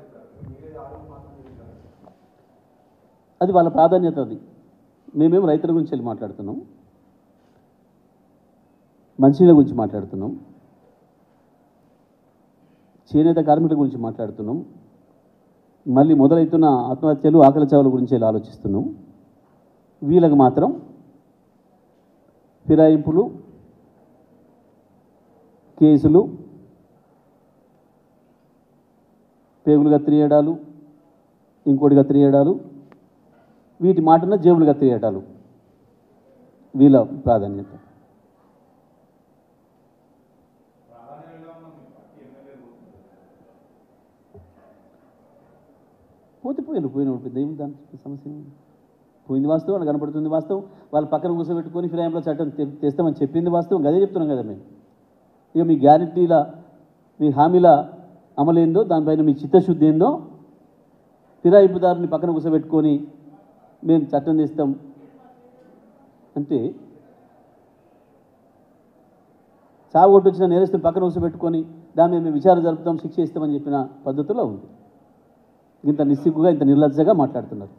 అది వాళ్ళ ప్రాధాన్యత అది మేమేం రైతుల గురించి వెళ్ళి మాట్లాడుతున్నాం మంచినీళ్ళ గురించి మాట్లాడుతున్నాం చేనేత కార్మికుల గురించి మాట్లాడుతున్నాం మళ్ళీ మొదలవుతున్న ఆత్మహత్యలు ఆకలి చావుల గురించి వెళ్ళి ఆలోచిస్తున్నాం వీళ్ళకి మాత్రం ఫిరాయింపులు కేసులు పేగులు కత్తిరియడాలు ఇంకోటి కత్తిరియడాలు వీటి మాటన జేబులు కత్తిరియడాలు వీళ్ళ ప్రాధాన్యత పోతే పోయారు పోయిన ఉంటుంది ఏమి దానికి సమస్య ఏమి? పోయింది వాస్తవం వాళ్ళకి కనపడుతుంది వాస్తవం వాళ్ళ పక్కన కూర్చోబెట్టుకొని ఫిరాయింపుల చట్టం తె- తెస్తామని చెప్పింది వాస్తవం అదే చెప్తున్నాం కదా మేము ఇక మీ గ్యారంటీల మీ హామీల అమలు ఏందో దానిపైన మీ చిత్తశుద్ధి ఏందో ఫిరాయింపుదారుని పక్కన కూర్చోబెట్టుకొని మేము చట్టం తెస్తాం అంటే చావు కొట్టొచ్చిన నేరస్తుని పక్కన కూర్చోబెట్టుకొని దాని మీద మేము విచారణ జరుపుతాం శిక్ష ఇస్తామని చెప్పిన పద్ధతిలో ఉంది ఇంత నిస్సిగ్గుగా ఇంత నిర్లజ్జగా మాట్లాడుతున్నారు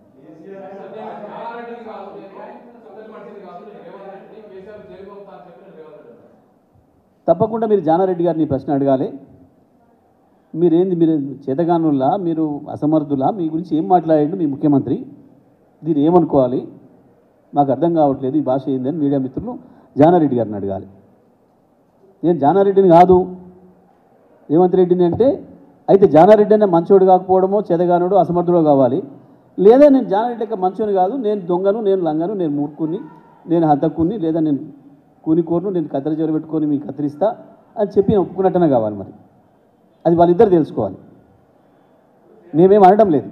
తప్పకుండా మీరు జానారెడ్డి గారిని ఈ ప్రశ్న అడగాలి మీరేంది మీరు చేతగానుల్లా మీరు అసమర్థులా మీ గురించి ఏం మాట్లాడాడు మీ ముఖ్యమంత్రి దీన్ని ఏమనుకోవాలి మాకు అర్థం కావట్లేదు ఈ భాష ఏందని మీడియా మిత్రులు జానారెడ్డి గారిని అడగాలి నేను జానారెడ్డిని కాదు రేవంత్ రెడ్డిని అంటే అయితే జానారెడ్డి అనే మంచోడు కాకపోవడమో చేతగానుడు అసమర్థుడో కావాలి లేదా నేను జానారెడ్డి యొక్క మంచోని కాదు నేను దొంగను నేను లంగను నేను మూర్ఖుని నేను హతక్కుని లేదా నేను కూనికోరును నేను కత్తెర జోరు పెట్టుకొని మీకు కత్తిరిస్తా అని చెప్పి నేను ఒప్పుకున్నట్టనే కావాలి మరి అది వాళ్ళిద్దరు తెలుసుకోవాలి మేమేం అనడం లేదు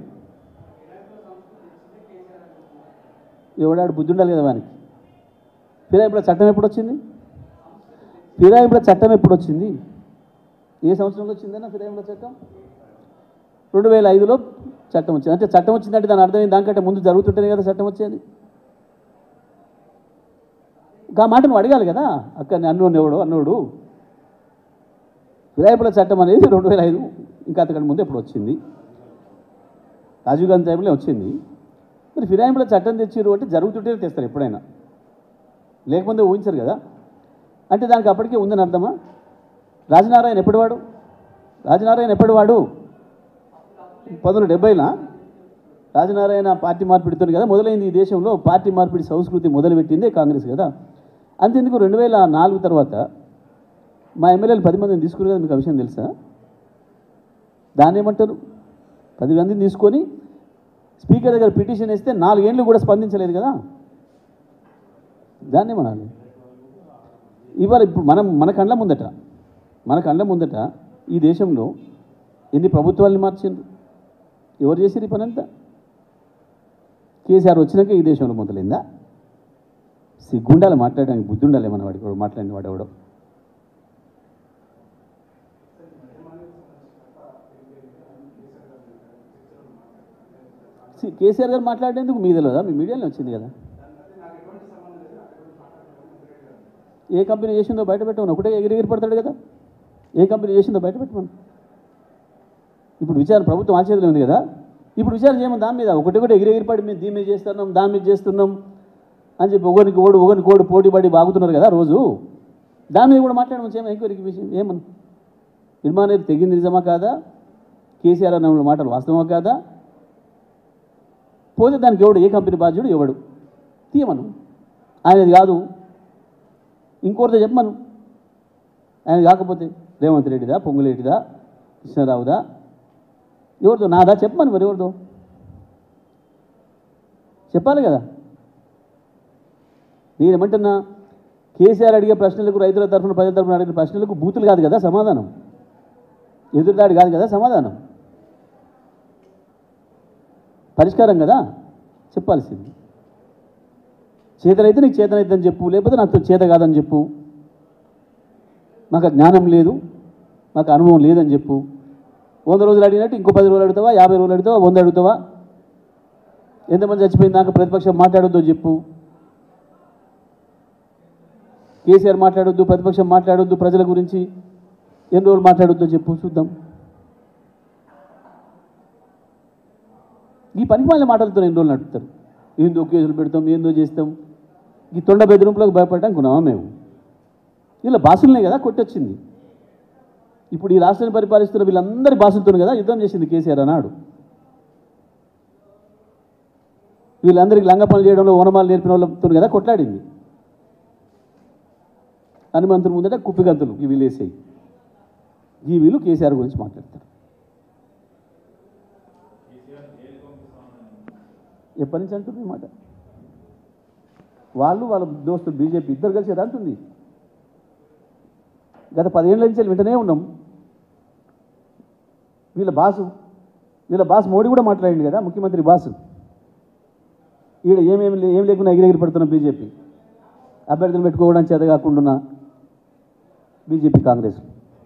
ఎవడాడు బుద్ధి ఉండాలి కదా వానికి ఫిరాయింపుల చట్టం ఎప్పుడు వచ్చింది ఫిరాయింపుల చట్టం ఎప్పుడు వచ్చింది ఏ సంవత్సరంలో వచ్చిందన్నా ఫిరాయింపుల చట్టం రెండు వేల ఐదులో చట్టం వచ్చింది అంటే చట్టం వచ్చిందంటే దాని అర్థం ఏంటి? దానికంటే ముందు జరుగుతుంటేనే కదా చట్టం వచ్చేది ఇంకా మాట నువ్వు అడగాలి కదా అక్కడ అన్నోడు ఎవడు అన్నోడు ఫిరాయింపుల చట్టం అనేది రెండు వేల ఐదు ఇంకా అంతకంటే ముందు ఎప్పుడు వచ్చింది రాజీవ్ గాంధీ టైంలో వచ్చింది మరి ఫిరాయింపుల చట్టం తెచ్చిరు అంటే జరుగుతుంటేనే తెస్తారు ఎప్పుడైనా లేకపోతే ఊహించరు కదా అంటే దానికి అప్పటికే ఉందని అర్థమా రాజనారాయణ ఎప్పటివాడు రాజనారాయణ ఎప్పటివాడు పంతొమ్మిది డెబ్బైలా రాజనారాయణ పార్టీ మార్పిడితో కదా మొదలైంది ఈ దేశంలో పార్టీ మార్పిడి సంస్కృతి మొదలుపెట్టిందే కాంగ్రెస్ కదా అంతెందుకు రెండు వేల నాలుగు తర్వాత మా ఎమ్మెల్యేలు పది మందిని తీసుకున్నారు కదా మీకు ఆ విషయం తెలుసా దాన్ని ఏమంటారు పది మందిని తీసుకొని స్పీకర్ దగ్గర పిటిషన్ ఇస్తే నాలుగేళ్ళు కూడా స్పందించలేదు కదా దాన్ని ఏమనాలి ఇవాళ ఇప్పుడు మనం మన కళ్ళ ముందట మన కళ్ళ ముందట ఈ దేశంలో ఎన్ని ప్రభుత్వాల్ని మార్చిండ్రు ఎవరు చేసిరు ఈ పనంతా కేసీఆర్ వచ్చినాక ఈ దేశంలో మొదలైందా సిగ్గుండాలి మాట్లాడడానికి బుద్ధి ఉండాలి మన వాడికి ఎవడు మాట్లాడిన వాడు ఎవడో సి- కేసీఆర్ గారు మాట్లాడేందుకు మీ తెలియదా మీ మీడియాలో వచ్చింది కదా ఏ కంపెనీ చేసిందో బయట పెట్టమని ఒకటే ఎగిరి ఎగిరి పడతాడు కదా ఏ కంపెనీ చేసిందో బయట పెట్టమని ఇప్పుడు విచారణ ప్రభుత్వం ఆ చేతిలో ఉంది కదా ఇప్పుడు విచారణ చేయమని దాని మీద ఒకటి ఒకటి ఎగిరి ఎగిరిపడి మేము దీని మీద చేస్తున్నాం దాని మీద చేస్తున్నాం అని చెప్పి ఒకరికి ఓడి ఒకరికి ఓడి పోటీ పడి బాగుతున్నారు కదా రోజు దాని మీద కూడా మాట్లాడమని చేయమని ఎంక్వైరీకి విషయం ఏమని నిర్మాణం తెగింది నిజమా కాదా కేసీఆర్ అన్న మాటలు వాస్తవమా కాదా పోతే దానికి ఎవడు ఏ కంపెనీ బాధ్యుడు ఎవడు తీయమను ఆయనది కాదు ఇంకోరితో చెప్పమను ఆయన కాకపోతే రేవంత్ రెడ్డిదా పొంగులేటిదా కృష్ణారావుదా ఎవరిదో నాదా చెప్పమని మరి ఎవరిదో చెప్పాలి కదా నేనేమంటున్నా కేసీఆర్ అడిగే ప్రశ్నలకు రైతుల తరఫున ప్రజల తరఫున అడిగిన ప్రశ్నలకు బూతులు కాదు కదా సమాధానం ఎదురుదాడి కాదు కదా సమాధానం పరిష్కారం కదా చెప్పాల్సింది చేతనైతే నీకు చేతనైతే చెప్పు లేకపోతే నాకు చేత కాదని చెప్పు మాకు ఆ జ్ఞానం లేదు మాకు అనుభవం లేదని చెప్పు వంద రోజులు అడిగినట్టు ఇంకో పది రోజులు అడుగుతావా యాభై రోజులు అడుగుతావా వంద అడుగుతావా ఎంతమంది చచ్చిపోయింది దాకా ప్రతిపక్షం మాట్లాడొద్దో చెప్పు కేసీఆర్ మాట్లాడొద్దు ప్రతిపక్షం మాట్లాడొద్దు ప్రజల గురించి ఎన్ని రోజులు మాట్లాడొద్దో చెప్పు చూద్దాం ఈ పనికి మళ్ళీ మాటలతో ఎన్ని రోజులు నడుపుతారు ఏందో కేసులు పెడతాం ఏందో చేస్తాం ఈ తొండ బెదిరింపులకు భయపడటానికి ఉన్నామా మేము వీళ్ళ బాసులనే కదా కొట్టొచ్చింది ఇప్పుడు ఈ రాష్ట్రాన్ని పరిపాలిస్తున్న వీళ్ళందరి బాసులతో కదా యుద్ధం చేసింది కేసీఆర్ అన్నాడు వీళ్ళందరికీ లంగ పనులు చేయడంలో ఓనమాలు నేర్పిన వాళ్ళతో కదా కొట్లాడింది హనుమంతుని ముందట కుప్పిగంతులు ఈ వీళ్ళు వేసేయి ఈ వీళ్ళు కేసీఆర్ గురించి మాట్లాడతారు ఎప్పటి నుంచి అంటుంది ఈ మాట వాళ్ళు వాళ్ళ దోస్తులు బీజేపీ ఇద్దరు కలిసి అది అంటుంది గత పదేళ్ళ నుంచి వింటనే ఉన్నాం వీళ్ళ బాసు వీళ్ళ బాస్ మోడీ కూడా మాట్లాడింది కదా ముఖ్యమంత్రి బాసు ఈడ ఏమేమి లే- ఏం లేకుండా ఎగిరెగిరి పడుతున్న బీజేపీ అభ్యర్థులు పెట్టుకోవడానికి చేత కాకుండా బీజేపీ కాంగ్రెస్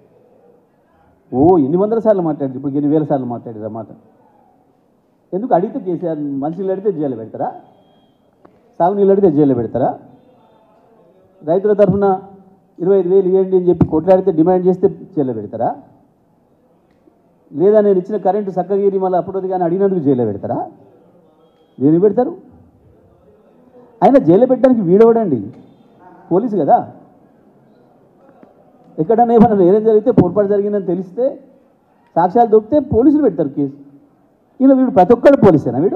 ఓ ఎన్ని వందల సార్లు మాట్లాడింది ఇప్పుడు ఎన్ని వేల సార్లు మాట్లాడారు ఆ మాట ఎందుకు అడిగితే కేసీఆర్ మనుషులు అడిగితే జైలు పెడతారా సాగునీళ్ళు అడిగితే జైలు పెడతారా రైతుల తరఫున ఇరవై ఐదు వేలు ఇవ్వండి అని చెప్పి కొట్లాడితే డిమాండ్ చేస్తే జైల్లో పెడతారా లేదా నేను ఇచ్చిన కరెంటు చక్కగిరి మళ్ళీ అప్పుడు కానీ అడిగినందుకు జైల్లో పెడతారా దేని పెడతారు ఆయన జైల్లో పెట్టడానికి వీడవడండి పోలీసు కదా ఎక్కడన్నా ఏమన్నా నేరం జరిగితే పొరపాటు జరిగిందని తెలిస్తే సాక్ష్యాలు దొరికితే పోలీసులు పెడతారు కేసు ఈయన వీడు ప్రతి ఒక్కడు పోలీసేనా వీడు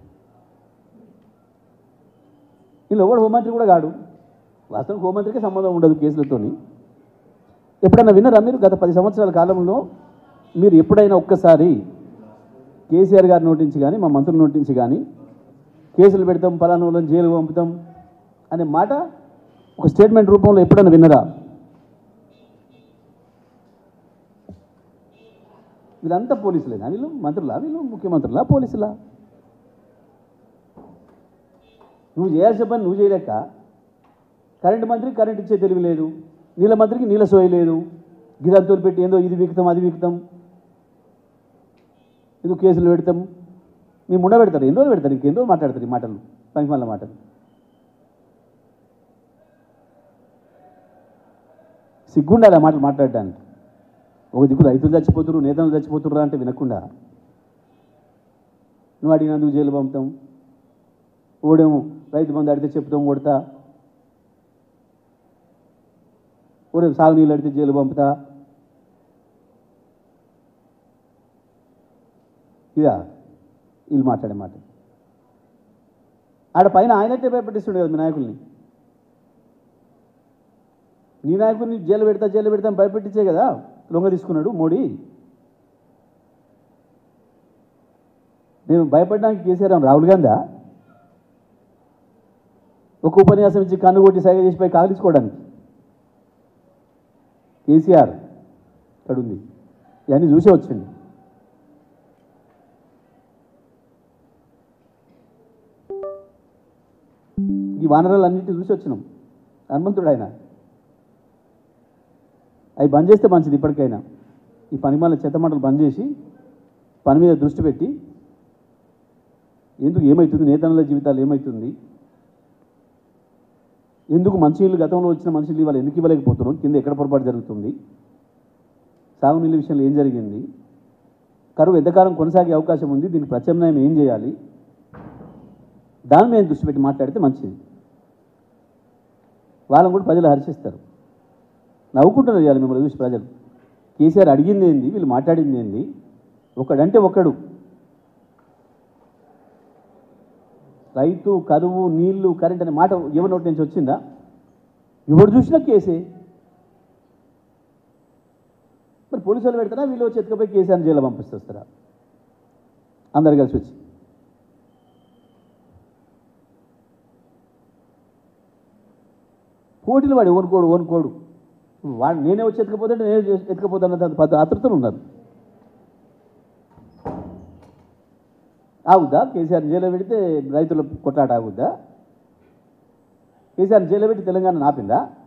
వీళ్ళు ఎవడు హోంమంత్రి కూడా కాడు వాస్తవం హోంమంత్రికి సంబంధం ఉండదు కేసులతోని ఎప్పుడన్నా విన్నారా మీరు గత పది సంవత్సరాల కాలంలో మీరు ఎప్పుడైనా ఒక్కసారి కేసీఆర్ గారి నోటి నుంచి కానీ మా మంత్రుల నోటి నుంచి కానీ కేసులు పెడతాం పలానా వాళ్ళని జైలు పంపుతాం అనే మాట ఒక స్టేట్మెంట్ రూపంలో ఎప్పుడైనా విన్నరా వీళ్ళంతా పోలీసులేనా వీళ్ళు మంత్రులా వీళ్ళు ముఖ్యమంత్రులా పోలీసులా నువ్వు చేయాల్సిన పని నువ్వు చేయలేక కరెంటు మంత్రికి కరెంట్ ఇచ్చే తెలివి లేదు నీళ్ళ మంత్రికి నీళ్ళ సోయ లేదు గిదంతులు పెట్టి ఏందో ఇది వీక్తాం అది వీక్తాం ఎందుకు కేసులు పెడతాం మేము ఉండ పెడతారు ఎన్ని రోజులు పెడతారు ఇంకెన్ని రోజులు మాట్లాడతారు ఈ మాటలు పనికి మళ్ళీ మాటలు సిగ్గుండాలి ఆ మాటలు మాట్లాడడానికి ఒక దిక్కు రైతులు చచ్చిపోతున్నారు నేతలు చచ్చిపోతున్నారు అంటే వినకుండా నువ్వు అడిగినందుకు జైలు పంపుతాం ఓడేమో రైతు బంధు అడిగితే చెప్తాం కొడతా ఓడే సాగునీళ్ళు అడిగితే జైలు పంపుతా ఇదా వీళ్ళు మాట్లాడే మాట ఆడ పైన ఆయనట్టే భయపెట్టిస్తుండే కదా మీ నాయకుల్ని నీ నాయకుడిని జైలు పెడతా జైలు పెడతా అని భయపెట్టించే కదా లొంగ తీసుకున్నాడు మోడీ నేను భయపడడానికి కేసీఆర్ ఏమన్నా రాహుల్ గాంధీ ఒక ఉపన్యాసం ఇచ్చి కన్ను కొట్టి సైగ చేసి పై కాగలించుకోవడానికి కేసీఆర్ ఇక్కడ ఉంది ఇవన్నీ చూసే వచ్చింది ఈ వానరాలన్నింటినీ చూసి వచ్చినాం హనుమంతుడు ఆయన అవి బంద్ చేస్తే మంచిది ఇప్పటికైనా ఈ పనిమాల చెత్త మంటలు బంద్ చేసి పని మీద దృష్టి పెట్టి ఎందుకు ఏమవుతుంది నేతనుల జీవితాలు ఏమవుతుంది ఎందుకు మంచినీళ్ళు గతంలో వచ్చిన మంచినీళ్ళు ఇవాళ ఎందుకు ఇవ్వలేకపోతున్నాం కింద ఎక్కడ పొరపాటు జరుగుతుంది సాగునీళ్ళ విషయంలో ఏం జరిగింది కరువు ఎంతకాలం కొనసాగే అవకాశం ఉంది దీనికి ప్రత్యామ్నాయం ఏం చేయాలి దాని మీద దృష్టి పెట్టి మాట్లాడితే మంచిది వాళ్ళని కూడా ప్రజలు హర్షిస్తారు నవ్వుకుంటున్నారు ఇవాళ మిమ్మల్ని చూసి ప్రజలు కేసీఆర్ అడిగింది ఏంది వీళ్ళు మాట్లాడింది ఏంది ఒకడంటే ఒకడు రైతు కరువు నీళ్లు కరెంట్ అనే మాట ఎవరి నోటి నుంచి వచ్చిందా ఎవడు చూసినా కేసే మరి పోలీసు వాళ్ళు పెడతారా వీళ్ళు వచ్చి ఎత్తుకపోయి కేసీఆర్ జైల్లో పంపిస్తారా అందరు కలిసి వచ్చి పోటీలు వాడు ఓనుకోడు ఓనుకోడు వాడు నేనే వచ్చి ఎత్తుకపోతే నేనే చేసి- ఎత్తుకపోతాను అంత పద్ధ అతృతలు ఉన్నారు ఆగుద్దా కేసీఆర్ జైల్లో పెడితే రైతుల కొట్లాట ఆగుద్దా కేసీఆర్ జైల్లో పెట్టి తెలంగాణ నాపిందా